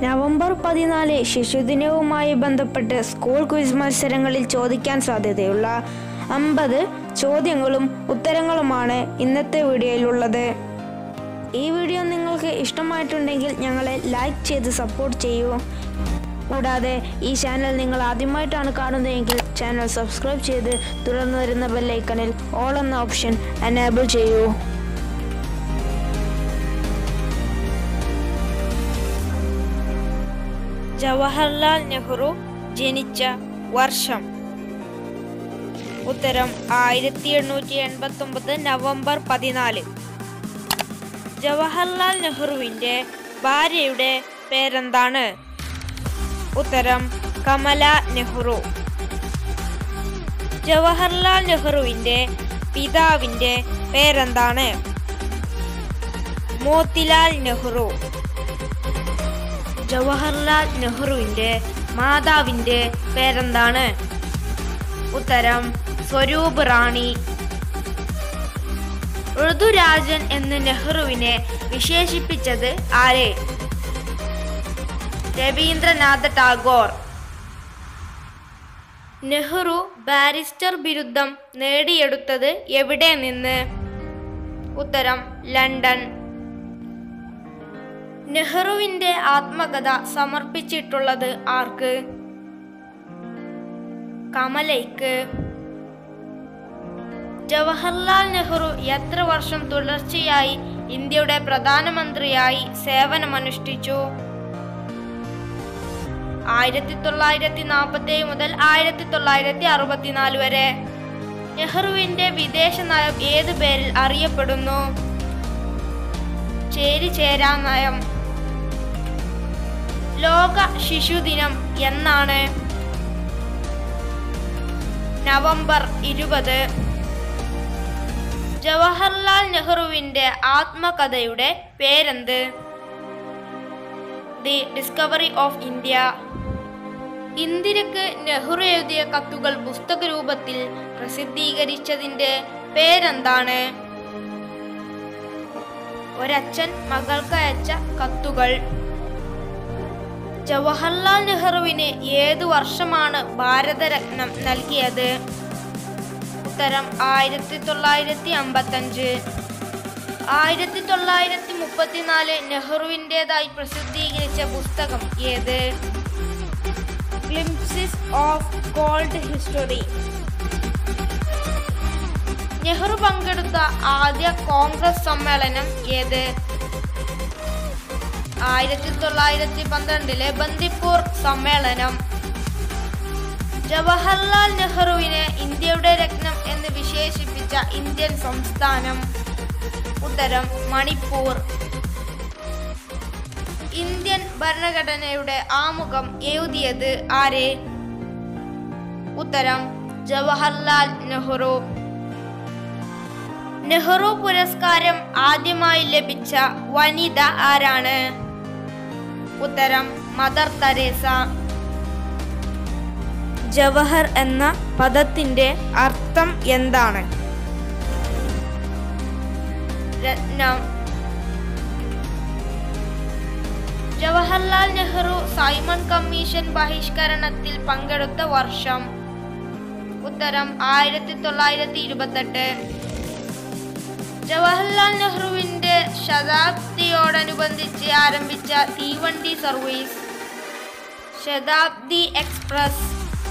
November പതിനാല് ശിശുദിനവുമായി ബന്ധപ്പെട്ട് school quiz മത്സരങ്ങളിൽ ചോദിക്കാൻ സാധ്യതയുള്ള അമ്പത് ചോദ്യങ്ങളും ഉത്തരങ്ങളുമാണ് ഇന്നത്തെ വീഡിയോയിലുള്ളത് ഈ വീഡിയോ നിങ്ങൾക്ക് ഇഷ്ടമായിട്ടുണ്ടെങ്കിൽ ഞങ്ങളെ ലൈക്ക് ചെയ്ത് സപ്പോർട്ട് ചെയ്യൂ കൂടാതെ ഈ ചാനൽ നിങ്ങൾ ആദ്യമായിട്ടാണ് കാണുന്നതെങ്കിൽ ചാനൽ സബ്സ്ക്രൈബ് ചെയ്ത് തുടർന്ന് വരുന്ന ബെല്ലൈക്കണിൽ ഓൾ എന്ന ഓപ്ഷൻ എനേബിൾ ചെയ്യൂ ജവഹർലാൽ നെഹ്റു ജനിച്ച വർഷം ഉത്തരം ആയിരത്തി എണ്ണൂറ്റി എൺപത്തി ഒമ്പത് നവംബർ പതിനാല് ജവഹർലാൽ നെഹ്റുവിൻ്റെ ഭാര്യയുടെ പേരെന്താണ് ഉത്തരം കമല നെഹ്റു ജവഹർലാൽ നെഹ്റുവിൻ്റെ പിതാവിൻ്റെ പേരെന്താണ് മോത്തിലാൽ നെഹ്റു ജവഹർലാൽ നെഹ്റുവിൻ്റെ മാതാവിൻ്റെ പേരെന്താണ് ഉത്തരം സ്വരൂപ് റാണി ഋതുരാജൻ എന്ന് നെഹ്റുവിനെ വിശേഷിപ്പിച്ചത് ആരെ രവീന്ദ്രനാഥ ടാഗോർ നെഹ്റു ബാരിസ്റ്റർ ബിരുദം നേടിയെടുത്തത് എവിടെ നിന്ന് ഉത്തരം ലണ്ടൻ നെഹ്റുവിന്റെ ആത്മകഥ സമർപ്പിച്ചിട്ടുള്ളത് ആർക്ക് കമലയ്ക്ക് ജവഹർലാൽ നെഹ്റു എത്ര വർഷം തുടർച്ചയായി ഇന്ത്യയുടെ പ്രധാനമന്ത്രിയായി സേവനമനുഷ്ഠിച്ചു ആയിരത്തി തൊള്ളായിരത്തി നാൽപ്പത്തി ഏഴ് മുതൽ ആയിരത്തി തൊള്ളായിരത്തി അറുപത്തിനാല് വരെ നെഹ്റുവിന്റെ വിദേശ നയം ഏത് പേരിൽ അറിയപ്പെടുന്നു ചേരിചേരാ നയം ലോക ശിശുദിനം എന്നാണ് നവംബർ ഇരുപത് ജവഹർലാൽ നെഹ്റുവിന്റെ ആത്മകഥയുടെ പേരെന്ത് ദി ഡിസ്കവറി ഓഫ് ഇന്ത്യ ഇന്ദിരക്ക് നെഹ്റു എഴുതിയ കത്തുകൾ പുസ്തക രൂപത്തിൽ പ്രസിദ്ധീകരിച്ചതിന്റെ പേരെന്താണ് ഒരച്ഛൻ മകൾക്ക് അയച്ച കത്തുകൾ ജവഹർലാൽ നെഹ്റുവിന് ഏതു വർഷമാണ് ഭാരതരത്നം നൽകിയത് ഉത്തരം ആയിരത്തി തൊള്ളായിരത്തി അമ്പത്തഞ്ച് ആയിരത്തി തൊള്ളായിരത്തി മുപ്പത്തിനാല് നെഹ്റുവിൻ്റെതായി പ്രസിദ്ധീകരിച്ച പുസ്തകം ഏത് glimpses of world history Nehru പങ്കെടുത്ത ആദ്യ കോൺഗ്രസ് സമ്മേളനം ഏത് ആയിരത്തി തൊള്ളായിരത്തി പന്ത്രണ്ടിലെ ബന്ദിപ്പൂർ സമ്മേളനം ജവഹർലാൽ നെഹ്റുവിനെ ഇന്ത്യയുടെ രത്നം എന്ന് വിശേഷിപ്പിച്ച ഇന്ത്യൻ സംസ്ഥാനം ഉത്തരം മണിപ്പൂർ ഇന്ത്യൻ ഭരണഘടനയുടെ ആമുഖം എഴുതിയത് ആര് ഉത്തരം ജവഹർലാൽ നെഹ്റു നെഹ്റു പുരസ്കാരം ആദ്യമായി ലഭിച്ച വനിത ആരാണ് ഉത്തരം മദർ തെരേസ ജവഹർ എന്ന പദത്തിന്റെ അർത്ഥം എന്താണ് രത്നം ജവഹർലാൽ നെഹ്റു സൈമൺ കമ്മീഷൻ ബഹിഷ്കരണത്തിൽ പങ്കെടുത്ത വർഷം ഉത്തരം ആയിരത്തി തൊള്ളായിരത്തി ഇരുപത്തെട്ട് ജവഹർലാൽ നെഹ്റുവിന്റെ ശതാബ്ദിയോടനുബന്ധിച്ച് ആരംഭിച്ച തീവണ്ടി സർവീസ് ശതാബ്ദി എക്സ്പ്രസ്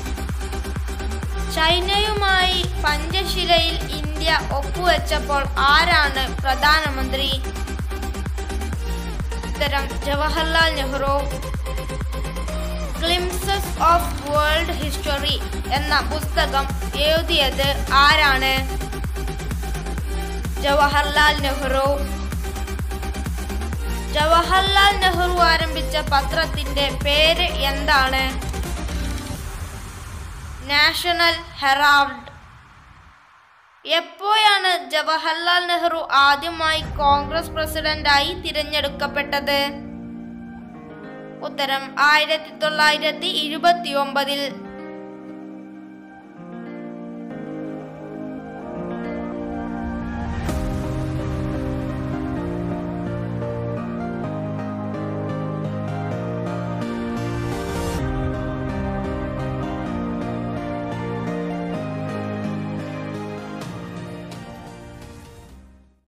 ചൈനയുമായി പഞ്ചശിലയിൽ ഇന്ത്യ ഒപ്പുവെച്ചപ്പോൾ ആരാണ് പ്രധാനമന്ത്രി ഉത്തരം Jawaharlal Nehru glimpses of world history എന്ന പുസ്തകം എഴുതിയത് ആരാണ് ജവഹർലാൽ നെഹ്റു ജവഹർലാൽ നെഹ്റു ആരംഭിച്ച പത്രത്തിന്റെ പേര് എന്താണ് നാഷണൽ ഹെറാൾഡ് എപ്പോഴാണ് ജവഹർലാൽ നെഹ്റു ആദ്യമായി കോൺഗ്രസ് പ്രസിഡന്റായി തിരഞ്ഞെടുക്കപ്പെട്ടത് ഉത്തരം ആയിരത്തി തൊള്ളായിരത്തി ഇരുപത്തി ഒമ്പതിൽ